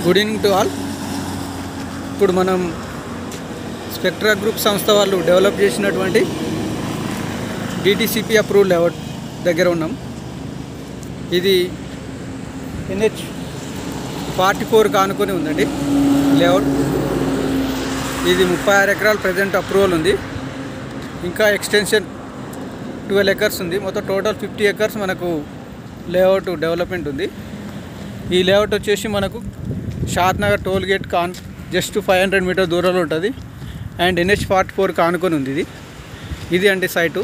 good evening to all ఇప్పుడు మనం spectra group సంస్థ వాళ్ళు డెవలప్ చేసినటువంటి డిటిసిపి అప్రూవ్డ్ లేఅవుట్ దగ్గర ఉన్నాం ఇది ఎన్హెచ్ ఫార్టీ ఫోర్కి ఆనుకొని ఉందండి లేఅవుట్ ఇది ముప్పై ఆరు ఎకరాలు ప్రజెంట్ అప్రూవల్ ఉంది ఇంకా ఎక్స్టెన్షన్ ట్వెల్వ్ ఎకర్స్ ఉంది మొత్తం టోటల్ ఫిఫ్టీ ఎకర్స్ మనకు లేఅవుట్ డెవలప్మెంట్ ఉంది ఈ లేఅవుట్ వచ్చేసి మనకు షాద్ నగర్ టోల్ గేట్ కాన్ జస్ట్ ఫైవ్ హండ్రెడ్ మీటర్ దూరంలో ఉంటుంది అండ్ ఎన్హెచ్ ఫార్టీ ఫోర్కి ఆనుకొని ఉంది ఇది ఇది అండి సైటు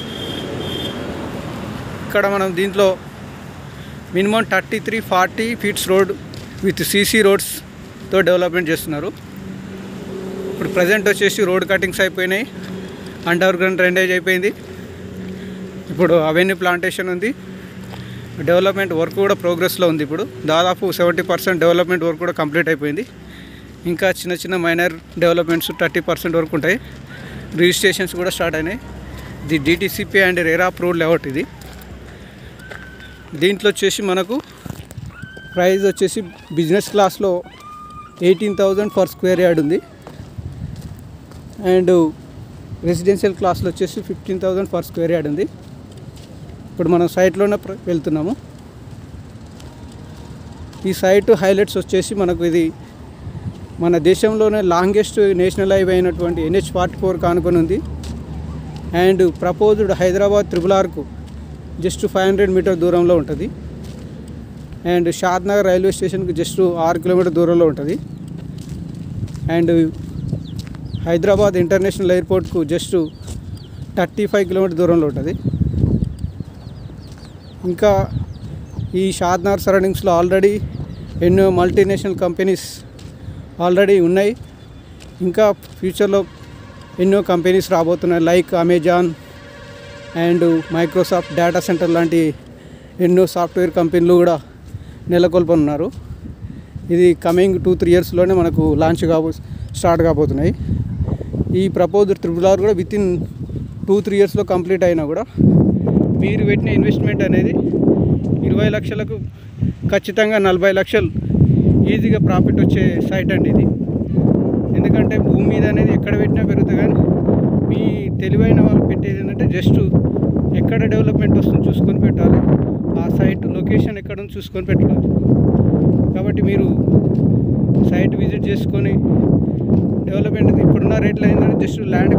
ఇక్కడ మనం దీంట్లో minimum thirty three forty feets road with CC రోడ్స్తో డెవలప్మెంట్ చేస్తున్నారు ఇప్పుడు ప్రజెంట్ వచ్చేసి రోడ్ కటింగ్స్ అయిపోయినాయి అండర్ గ్రౌండ్ డ్రైనేజ్ అయిపోయింది ఇప్పుడు అవెన్యూ ప్లాంటేషన్ ఉంది డెవలప్మెంట్ వర్క్ కూడా ప్రోగ్రెస్లో ఉంది ఇప్పుడు దాదాపు సెవెంటీ పర్సెంట్ డెవలప్మెంట్ వర్క్ కూడా కంప్లీట్ అయిపోయింది ఇంకా చిన్న చిన్న మైనర్ డెవలప్మెంట్స్ థర్టీ పర్సెంట్ వరకు ఉంటాయి రిజిస్ట్రేషన్స్ కూడా స్టార్ట్ అయినాయి ఇది DTCP and RERA approved layout ఇది దీంట్లో వచ్చేసి మనకు ప్రైస్ వచ్చేసి బిజినెస్ క్లాస్లో eighteen thousand for square yard ఉంది అండ్ రెసిడెన్షియల్ క్లాస్లో వచ్చేసి fifteen thousand for square yard ఉంది ఇప్పుడు మనం సైట్లోనే ప్ర- వెళ్తున్నాము ఈ సైట్ హైలైట్స్ వచ్చేసి మనకు ఇది మన దేశంలోనే లాంగెస్ట్ నేషనల్ హైవే అయినటువంటి ఎన్హెచ్ ఫార్టీ ఫోర్ కానుకొని ఉంది అండ్ ప్రపోజ్డ్ హైదరాబాద్ త్రిబుల్ ఆర్కు జస్ట్ ఫైవ్ హండ్రెడ్ మీటర్ దూరంలో ఉంటుంది అండ్ షాద్ నగర్ రైల్వే స్టేషన్కి జస్ట్ ఆరు కిలోమీటర్ దూరంలో ఉంటుంది అండ్ హైదరాబాద్ ఇంటర్నేషనల్ ఎయిర్పోర్ట్కు జస్ట్ థర్టీ ఫైవ్ కిలోమీటర్ దూరంలో ఉంటుంది ఇంకా ఈ షాద్నగర్ సరౌండింగ్స్లో ఆల్రెడీ ఎన్నో మల్టీనేషనల్ కంపెనీస్ ఆల్రెడీ ఉన్నాయి ఇంకా ఫ్యూచర్లో ఎన్నో కంపెనీస్ రాబోతున్నాయి like Amazon and Microsoft data center లాంటి ఎన్నో సాఫ్ట్వేర్ కంపెనీలు కూడా నెలకొల్పనున్నారు ఇది కమింగ్ టూ త్రీ ఇయర్స్లోనే మనకు లాంచ్ కాబో స్టార్ట్ కాబోతున్నాయి ఈ ప్రపోజ్ త్రిబుల్ ఆర్ కూడా విత్ ఇన్ టూ త్రీ ఇయర్స్లో కంప్లీట్ అయినా కూడా మీరు పెట్టిన ఇన్వెస్ట్మెంట్ అనేది ఇరవై లక్షలకు ఖచ్చితంగా నలభై లక్షలు ఈజీగా ప్రాఫిట్ వచ్చే సైట్ అండి ఇది ఎందుకంటే భూమి మీద అనేది ఎక్కడ పెట్టినా పెరుగుతుంది కానీ మీ తెలివైన వాళ్ళు పెట్టేది ఏంటంటే జస్ట్ ఎక్కడ డెవలప్మెంట్ వస్తుందో చూసుకొని పెట్టాలి ఆ సైట్ లొకేషన్ ఎక్కడ ఉందో చూసుకొని పెట్టాలి కాబట్టి మీరు సైట్ విజిట్ చేసుకొని డెవలప్మెంట్ ఇప్పుడున్న రేట్లు ఏంటంటే జస్ట్ ల్యాండ్